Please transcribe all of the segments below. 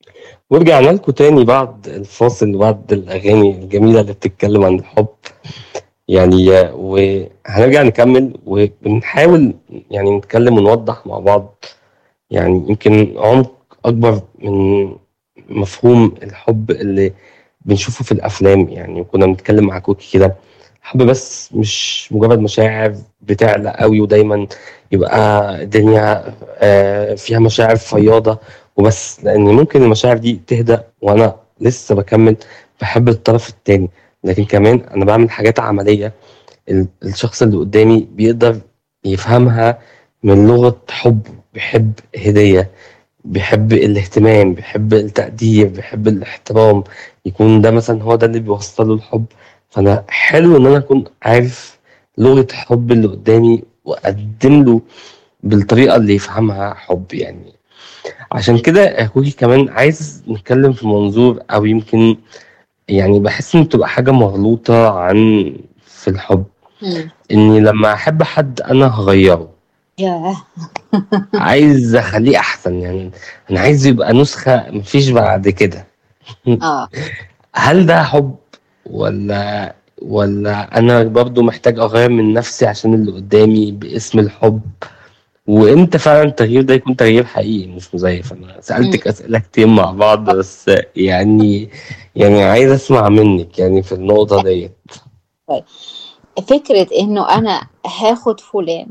ورجعنا لكم تاني بعد الفاصل وبعد الأغاني الجميلة اللي بتتكلم عن الحب يعني وهنرجع نكمل وبنحاول يعني نتكلم ونوضح مع بعض يعني يمكن عمق أكبر من مفهوم الحب اللي بنشوفه في الأفلام يعني كنا بنتكلم مع كوكي كده الحب بس مش مجرد مشاعر بتعلى قوي ودايما يبقى الدنيا آه، فيها مشاعر فياضة وبس لأن ممكن المشاعر دي تهدى وأنا لسه بكمل بحب الطرف التاني لكن كمان أنا بعمل حاجات عملية ال- الشخص اللي قدامي بيقدر يفهمها من لغة حب بيحب هدية بيحب الاهتمام بيحب التقدير بيحب الاحترام يكون ده مثلا هو ده اللي بيوصله الحب فأنا حلو إن أنا أكون عارف لغة الحب اللي قدامي وأقدم له بالطريقة اللي يفهمها حب يعني عشان كده يا كوكي كمان عايز نتكلم في منظور أو يمكن يعني بحس إن بتبقى حاجة مغلوطة عن في الحب مم. إني لما أحب حد أنا هغيره ياه عايز أخليه أحسن يعني أنا عايز يبقى نسخة مفيش بعد كده اه هل ده حب ولا ولا أنا برضو محتاج أغير من نفسي عشان اللي قدامي باسم الحب وامتى فعلا التغيير ده يكون تغيير حقيقي مش مزيف انا مم. سألتك أسئلة كتير مع بعض بس يعني يعني عايز اسمع منك يعني في النقطة ديت طيب فكرة انه انا هاخد فلان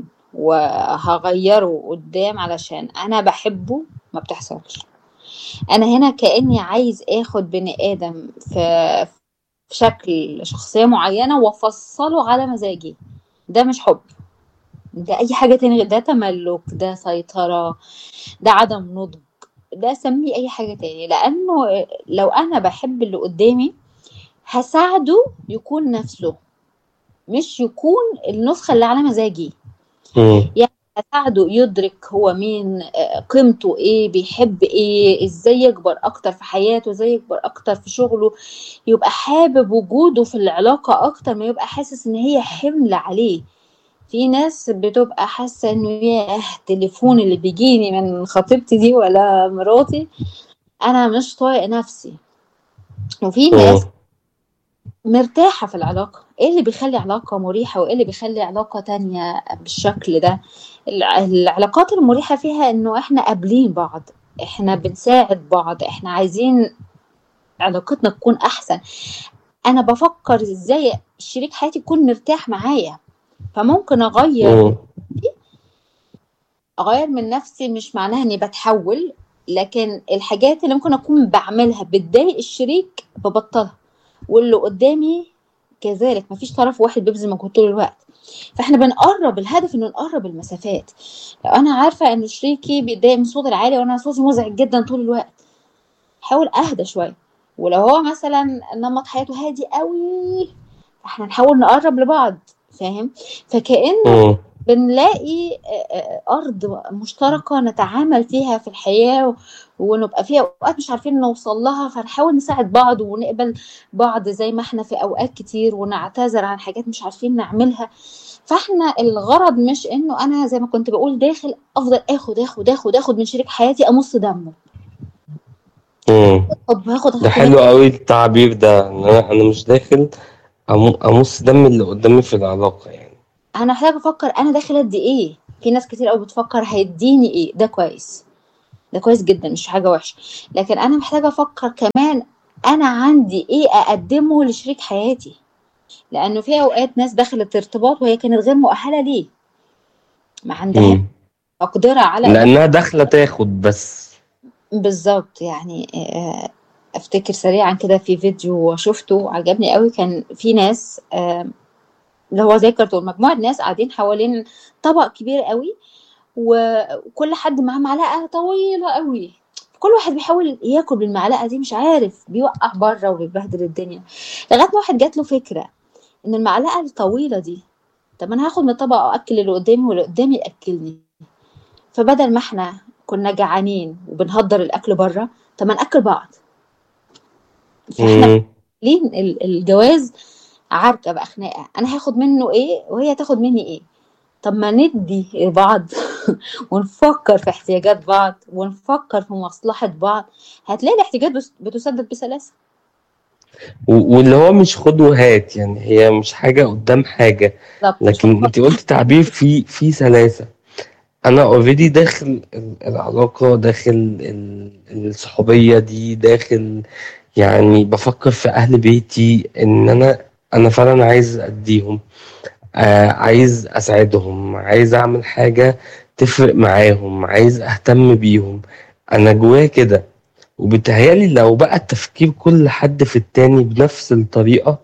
وهغيره قدام علشان انا بحبه ما بتحصلش انا هنا كأني عايز اخد بني ادم في في شكل شخصية معينة وافصله على مزاجي ده مش حب ده اي حاجة تاني غير- ده تملك ده سيطرة ده عدم نضج ده سميه اي حاجة تاني لانه لو انا بحب اللي قدامي هساعده يكون نفسه مش يكون النسخة اللي على مزاجي مم. يعني هساعده يدرك هو مين آه، قيمته ايه بيحب ايه ازاي يكبر اكتر في حياته ازاي يكبر اكتر في شغله يبقى حابب وجوده في العلاقة اكتر ما يبقى حاسس ان هي حمل عليه في ناس بتبقى حاسة انه ياه التليفون اللي بيجيني من خطيبتي دي ولا مراتي انا مش طايق نفسي وفي ناس مم. مرتاحة في العلاقة ايه اللي بيخلي علاقة مريحة وايه اللي بيخلي علاقة تانية بالشكل ده الع- العلاقات المريحة فيها انه احنا قابلين بعض احنا بنساعد بعض احنا عايزين علاقتنا تكون احسن انا بفكر ازاي شريك حياتي يكون مرتاح معايا فممكن اغير مم. اغير من نفسي مش معناها اني بتحول لكن الحاجات اللي ممكن اكون بعملها بتضايق الشريك ببطلها واللي قدامي كذلك مفيش طرف واحد بيبذل مجهود طول الوقت فاحنا بنقرب الهدف انه نقرب المسافات لو انا عارفه ان شريكي بيتضايق من الصوت العالي وانا صوتي مزعج جدا طول الوقت حاول اهدى شويه ولو هو مثلا نمط حياته هادي قوي احنا نحاول نقرب لبعض فاهم فكأن مم. بنلاقي آه، آه، أرض مشتركة نتعامل فيها في الحياة و- ونبقى فيها أوقات مش عارفين نوصل لها فنحاول نساعد بعض ونقبل بعض زي ما احنا في أوقات كتير ونعتذر عن حاجات مش عارفين نعملها فاحنا الغرض مش انه انا زي ما كنت بقول داخل افضل اخد اخد اخد اخد من شريك حياتي امص دمه مم. طب هاخد ده هاخد حلو قوي التعبير ده ان انا انا مش داخل أمو- امص دم اللي قدامي في العلاقة يعني انا محتاجه افكر انا داخل ادي ايه في ناس كتير قوي بتفكر هيديني ايه ده كويس ده كويس جدا مش حاجه وحشه لكن انا محتاجه افكر كمان انا عندي ايه اقدمه لشريك حياتي لانه في اوقات ناس دخلت ارتباط وهي كانت غير مؤهله ليه ما عندها مم. مقدره على إنها لانها داخلة تاخد بس بالظبط يعني آه، افتكر سريعا كده في فيديو شفته عجبني قوي كان في ناس آه، اللي هو زي كرتون مجموعة ناس قاعدين حوالين طبق كبير قوي وكل حد معاه معلقة طويلة قوي كل واحد بيحاول ياكل بالمعلقة دي مش عارف بيوقع بره وبيبهدل الدنيا لغاية ما واحد جات له فكرة ان المعلقة الطويلة دي طب انا هاخد من الطبق واكل اللي قدامي واللي قدامي ياكلني فبدل ما احنا كنا جعانين وبنهدر الاكل بره طب ما ناكل بعض فاحنا مم. ليه ال- الجواز عركه بقى خناقه انا هاخد منه ايه وهي تاخد مني ايه طب ما ندي لبعض ونفكر في احتياجات بعض ونفكر في مصلحة بعض هتلاقي الاحتياجات بس- بتسدد بسلاسة و- واللي هو مش خد وهات يعني هي مش حاجة قدام حاجة بالظبط مش لكن هنفكر انت قلت تعبير فيه فيه سلاسة انا اوريدي داخل ال- العلاقة داخل ال- الصحوبية دي داخل يعني بفكر في اهل بيتي ان انا انا فعلا عايز اديهم آه عايز اساعدهم عايز اعمل حاجة تفرق معاهم عايز اهتم بيهم انا جوايا كده وبتهيألي لو بقى تفكير كل حد في التاني بنفس الطريقة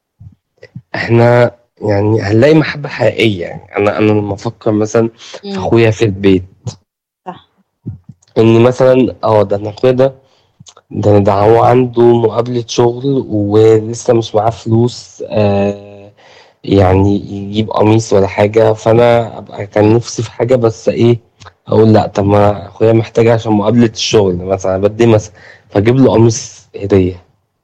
احنا يعني هنلاقي محبة حقيقية يعني انا انا لما افكر مثلا في مم. اخويا في البيت صح ان مثلا اه ده انا اخويا ده ده ده هو عنده مقابلة شغل ولسه مش معاه فلوس آه يعني يجيب قميص ولا حاجة فأنا أبقى كان نفسي في حاجة بس إيه أقول لأ طب ما أخويا محتاج عشان مقابلة الشغل مثلا بدي مثلا فأجيب له قميص هدية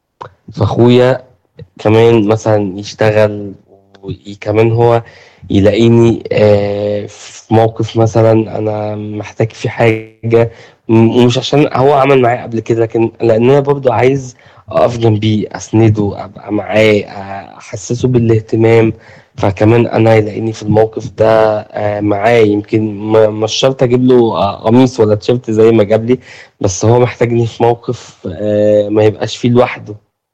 فأخويا كمان مثلا يشتغل وكمان هو يلاقيني آه، في موقف مثلا انا محتاج في حاجه م- ومش عشان هو عمل معايا قبل كده لكن لان انا برضو عايز اقف جنبيه اسنده ابقى معاه آه، احسسه بالاهتمام فكمان انا يلاقيني في الموقف ده آه، معاه يمكن ما- مش شرط اجيب له آه، قميص ولا تيشيرت زي ما جاب لي بس هو محتاجني في موقف آه، ما يبقاش فيه لوحده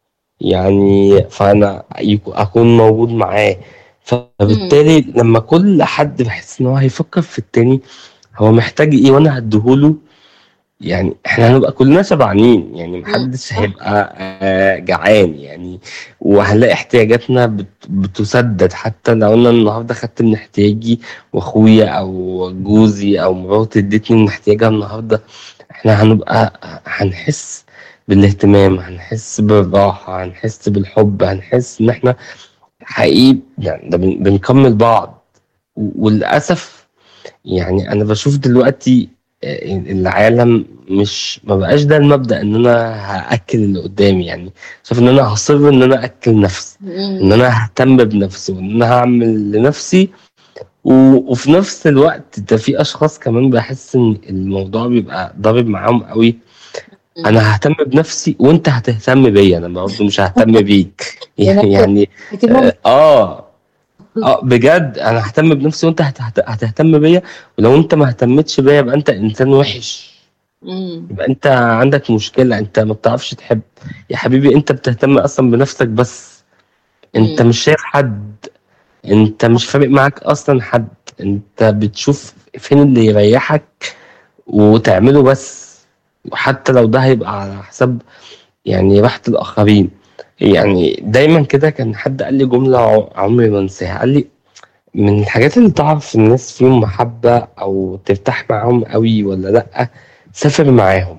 يعني فانا يكو- اكون موجود معاه مم. فبالتالي لما كل حد بحس ان هو هيفكر في التاني هو محتاج ايه وانا هديهوله يعني احنا هنبقى كلنا شبعانين يعني مم. محدش صح هيبقى آه، جعان يعني وهنلاقي احتياجاتنا بت- بتسدد حتى لو انا النهارده خدت من احتياجي واخويا او جوزي او مراتي ادتني من احتياجها النهارده احنا هنبقى هنحس بالاهتمام هنحس بالراحة هنحس بالحب هنحس ان احنا حقيقي يعني ده بن- بنكمل بعض و- وللأسف يعني انا بشوف دلوقتي آه، العالم مش ما بقاش ده المبدأ ان انا هاكل اللي قدامي يعني شايف ان انا هصر ان انا اكل نفسي ان مم. انا اهتم بنفسي وان انا هعمل لنفسي و... وفي نفس الوقت ده في اشخاص كمان بحس ان الموضوع بيبقى ضارب معاهم قوي مم. انا ههتم بنفسي وانت هتهتم بيا انا برضه مش ههتم بيك لنفس يعني اهتمام اه اه بجد انا ههتم بنفسي وانت هت- هت- هتهتم بيا ولو انت ما اهتمتش بيا يبقى انت انسان وحش مم. يبقى انت عندك مشكلة انت ما بتعرفش تحب يا حبيبي انت بتهتم اصلا بنفسك بس انت مم. مش شايف حد انت مش فارق معاك اصلا حد انت بتشوف فين اللي يريحك وتعمله بس وحتى لو ده هيبقى على حساب يعني راحة الآخرين يعني دايما كده كان حد قال لي جملة ع- عمري ما انساها قال لي من الحاجات اللي تعرف الناس فيهم محبة أو ترتاح معاهم قوي ولا لأ سافر معاهم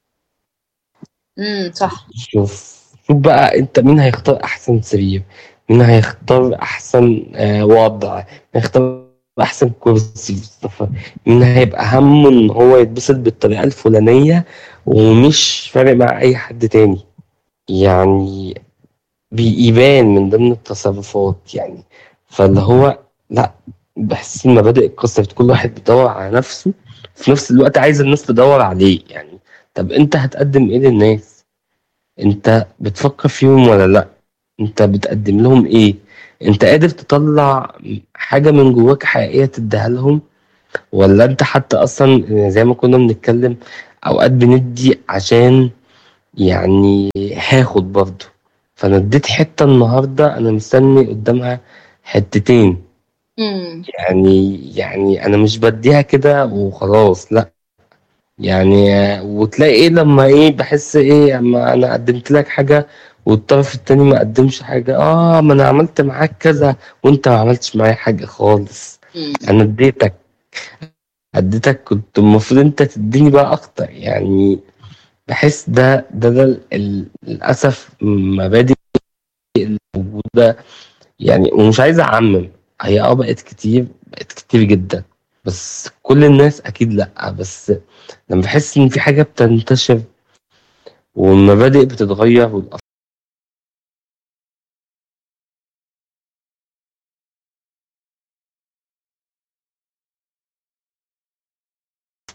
مم. صح شوف شوف بقى انت مين هيختار احسن سرير مين هيختار احسن آه وضع مين هيختار احسن كرسي في السفر مين هيبقى همه ان هو يتبسط بالطريقة الفلانية ومش فارق مع اي حد تاني يعني بيبان من ضمن التصرفات يعني فاللي هو لا بحس ان مبادئ القصة كل واحد بيدور على نفسه في نفس الوقت عايز الناس تدور عليه يعني طب انت هتقدم ايه للناس انت بتفكر فيهم ولا لا انت بتقدم لهم ايه انت قادر تطلع حاجة من جواك حقيقية تديها لهم ولا انت حتى اصلا زي ما كنا بنتكلم اوقات بندي عشان يعني هاخد برضه فانا اديت حتة النهاردة انا مستني قدامها حتتين مم. يعني يعني انا مش بديها كده وخلاص لا يعني آه، وتلاقي ايه لما ايه بحس ايه اما انا قدمت لك حاجة والطرف التاني ما قدمش حاجة اه ما انا عملت معاك كذا وانت ما عملتش معايا حاجة خالص مم. انا اديتك اديتك كنت المفروض انت تديني بقى اكتر يعني بحس ده ده ده ال- ال- للاسف مبادئ موجودة يعني ومش عايز اعمم هي اه بقت كتير بقت كتير جدا بس كل الناس اكيد لا بس لما بحس ان في حاجة بتنتشر والمبادئ بتتغير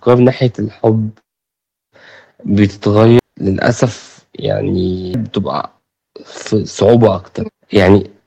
الأفكار ناحية الحب بتتغير للأسف يعني بتبقى في صعوبة أكتر يعني